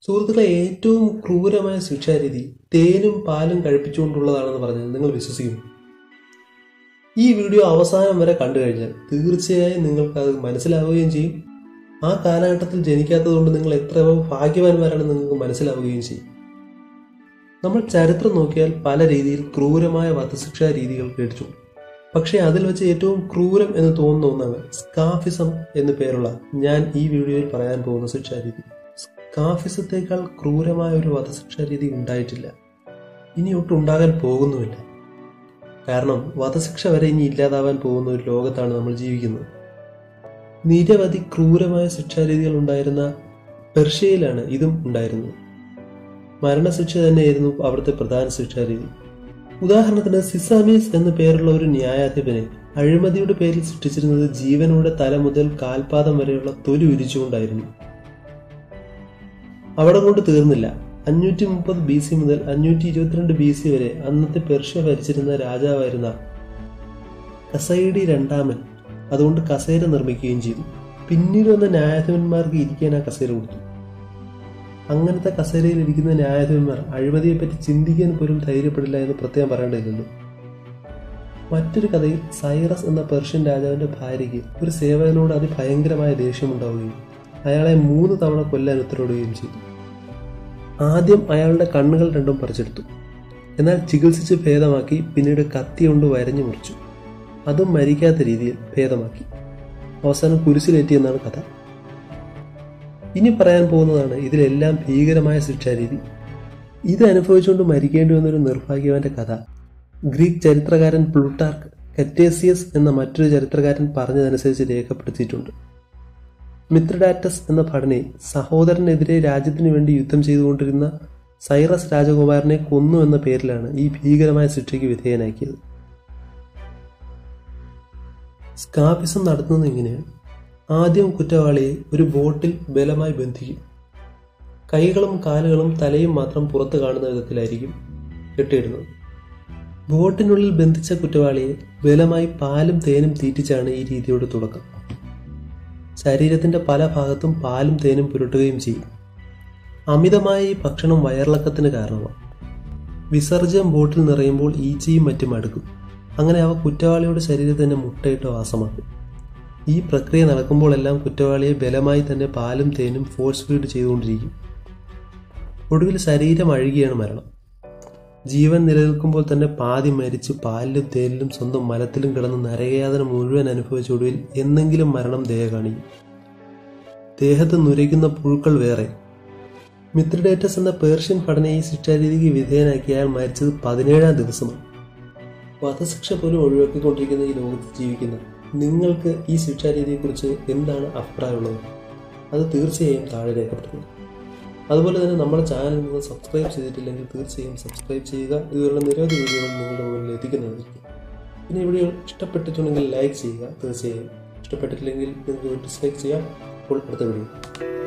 സുഹൃത്തുക്കളെ ഏറ്റവും ക്രൂരമായ ശിക്ഷാരീതി തേനും പാലും കഴിപ്പിച്ചുകൊണ്ടുള്ളതാണെന്ന് പറഞ്ഞാൽ നിങ്ങൾ വിശ്വസിക്കും ഈ വീഡിയോ അവസാനം വരെ കണ്ടു കഴിഞ്ഞാൽ തീർച്ചയായും നിങ്ങൾക്ക് അത് മനസ്സിലാവുകയും ചെയ്യും ആ കാലഘട്ടത്തിൽ ജനിക്കാത്തതുകൊണ്ട് നിങ്ങൾ എത്ര ഭാഗ്യവാന്മാരാണെന്ന് നിങ്ങൾക്ക് മനസ്സിലാവുകയും ചെയ്യും നമ്മൾ ചരിത്രം നോക്കിയാൽ പല രീതിയിൽ ക്രൂരമായ വധശിക്ഷാ രീതികൾ കേട്ടിച്ചു പക്ഷേ അതിൽ വെച്ച് ഏറ്റവും ക്രൂരം എന്ന് തോന്നുന്ന ഒന്നാണ് സ്കാഫിസം എന്നു പേരുള്ള ഞാൻ ഈ വീഡിയോയിൽ പറയാൻ പോകുന്ന ശിക്ഷാരീതി സ്കാഫിസത്തേക്കാൾ ക്രൂരമായ ഒരു വധശിക്ഷാ രീതി ഉണ്ടായിട്ടില്ല ഇനി ഒട്ടും ഉണ്ടാകാൻ പോകുന്നുമില്ല കാരണം വധശിക്ഷ വരെ ഇനി ഇല്ലാതാവാൻ പോകുന്ന ഒരു ലോകത്താണ് നമ്മൾ ജീവിക്കുന്നത് നിരവധി ക്രൂരമായ ശിക്ഷാരീതികൾ ഉണ്ടായിരുന്ന പെർഷ്യയിലാണ് ഇതും ഉണ്ടായിരുന്നത് മരണശിക്ഷ തന്നെയായിരുന്നു അവിടുത്തെ പ്രധാന ശിക്ഷാരീതി ഉദാഹരണത്തിന് സിസാമീസ് എന്ന പേരുള്ള ഒരു ന്യായാധിപനെ അഴിമതിയുടെ പേരിൽ സൃഷ്ടിച്ചിരുന്നത് ജീവനോടെ തല മുതൽ കാൽപാദം വരെയുള്ള തൊലി ഉരിച്ചുകൊണ്ടായിരുന്നു അവിടെ കൊണ്ട് തീർന്നില്ല അഞ്ഞൂറ്റി മുപ്പത് ബി സി മുതൽ അഞ്ഞൂറ്റി ഇരുപത്തിരണ്ട് ബി സി വരെ അന്നത്തെ പെർഷ്യ ഭരിച്ചിരുന്ന രാജാവായിരുന്ന കസൈഡി രണ്ടാമൻ അതുകൊണ്ട് കസേര നിർമ്മിക്കുകയും ചെയ്തു പിന്നീട് വന്ന ന്യായാധിപന്മാർക്ക് ഇരിക്കാൻ ആ കസേര കൊടുത്തു അങ്ങനത്തെ കസേരയിൽ ഇരിക്കുന്ന ന്യായാധിപന്മാർ അഴിമതിയെപ്പറ്റി ചിന്തിക്കാൻ പോലും ധൈര്യപ്പെടില്ല എന്ന് പ്രത്യേകം പറയേണ്ടതില്ലല്ലോ മറ്റൊരു കഥയിൽ സൈറസ് എന്ന പെർഷ്യൻ രാജാവിന്റെ ഭാര്യയ്ക്ക് ഒരു സേവകനോട് അതിഭയങ്കരമായ ദേഷ്യമുണ്ടാവുകയും അയാളെ മൂന്ന് തവണ കൊല്ലാൻ ഉത്തരവിടുകയും ചെയ്തു ആദ്യം അയാളുടെ കണ്ണുകൾ രണ്ടും പറിച്ചെടുത്തു എന്നാൽ ചികിത്സിച്ച് ഭേദമാക്കി പിന്നീട് കത്തി കൊണ്ട് വരഞ്ഞു മുറിച്ചു അതും മരിക്കാത്ത രീതിയിൽ ഭേദമാക്കി അവസാനം കുരിശിലേറ്റിയെന്നാണ് കഥ ഇനി പറയാൻ പോകുന്നതാണ് ഇതിലെല്ലാം ഭീകരമായ ശിക്ഷാരീതി ഇത് അനുഭവിച്ചുകൊണ്ട് മരിക്കേണ്ടി വന്നൊരു നിർഭാഗ്യവാന്റെ കഥ ഗ്രീക്ക് ചരിത്രകാരൻ പ്ലൂട്ടാർക്ക് കറ്റേസിയസ് എന്ന മറ്റൊരു ചരിത്രകാരൻ പറഞ്ഞതനുസരിച്ച് രേഖപ്പെടുത്തിയിട്ടുണ്ട് മിത്രഡാറ്റസ് എന്ന ഭടനെ സഹോദരനെതിരെ രാജ്യത്തിനു വേണ്ടി യുദ്ധം ചെയ്തുകൊണ്ടിരുന്ന സൈറസ് രാജകുമാരനെ കൊന്നു എന്ന പേരിലാണ് ഈ ഭീകരമായ ശിക്ഷയ്ക്ക് വിധേയനാക്കിയത് സ്കാഫിസം നടത്തുന്നത് ഇങ്ങനെയാണ് ആദ്യം കുറ്റവാളിയെ ഒരു ബോട്ടിൽ ബലമായി ബന്ധിക്കും കൈകളും കാലുകളും തലയും മാത്രം പുറത്ത് കാണുന്ന വിധത്തിലായിരിക്കും കെട്ടിയിടുന്നത് ബോട്ടിനുള്ളിൽ ബന്ധിച്ച കുറ്റവാളിയെ ബലമായി പാലും തേനും തീറ്റിച്ചാണ് ഈ രീതിയുടെ തുടക്കം ശരീരത്തിന്റെ പല ഭാഗത്തും പാലും തേനും പുരട്ടുകയും ചെയ്യും അമിതമായ ഈ ഭക്ഷണം വയറിളക്കത്തിന് കാരണമാണ് വിസർജ്യം ബോട്ടിൽ നിറയുമ്പോൾ ഈച്ചയും മറ്റും അടുക്കും അങ്ങനെ അവ കുറ്റവാളിയുടെ ശരീരത്തിന്റെ മുട്ടയിട്ട് വാസമാക്കും ഈ പ്രക്രിയ നടക്കുമ്പോഴെല്ലാം കുറ്റവാളിയെ ബലമായി തന്നെ പാലും തേനും ഫോഴ്സ് ഫീഡ് ചെയ്തുകൊണ്ടിരിക്കും ഒടുവിൽ ശരീരം അഴുകിയാണ് മരണം ജീവൻ നിലനിൽക്കുമ്പോൾ തന്നെ പാതി മരിച്ച് പാലിലും തേനിലും സ്വന്തം മലത്തിലും കിടന്ന് നരകയാതന മുഴുവൻ അനുഭവിച്ച ഒടുവിൽ എന്നെങ്കിലും മരണം ദേഹ കാണിയും ദേഹത്ത് നുരയ്ക്കുന്ന പുഴുക്കൾ വേറെ മിത്രഡേറ്റസ് എന്ന പേർഷ്യൻ പഠന ഈ ശിക്ഷാരീതിക്ക് വിധേയനാക്കി അയാൾ മരിച്ചത് പതിനേഴാം ദിവസമാണ് വധശിക്ഷ പോലും ഒഴിവാക്കിക്കൊണ്ടിരിക്കുന്ന ഈ ലോകത്ത് ജീവിക്കുന്ന നിങ്ങൾക്ക് ഈ ശിക്ഷാരീതിയെക്കുറിച്ച് എന്താണ് അഭിപ്രായമുള്ളത് അത് തീർച്ചയായും താഴെ രേഖപ്പെടുത്തുക അതുപോലെ തന്നെ നമ്മുടെ ചാനൽ നിങ്ങൾ സബ്സ്ക്രൈബ് ചെയ്തിട്ടില്ലെങ്കിൽ തീർച്ചയായും സബ്സ്ക്രൈബ് ചെയ്യുക ഇതുപോലുള്ള നിരവധി വീഡിയോകൾ നിങ്ങളുടെ മുന്നിൽ എത്തിക്കുന്നതായിരിക്കും പിന്നെ ഈ വീഡിയോ ഇഷ്ടപ്പെട്ടിട്ടുണ്ടെങ്കിൽ ലൈക്ക് ചെയ്യുക തീർച്ചയായും ഇഷ്ടപ്പെട്ടിട്ടില്ലെങ്കിൽ നിങ്ങൾക്ക് ഡിസ്ലൈക്ക് ചെയ്യാം അപ്പോൾ അടുത്ത വീഡിയോ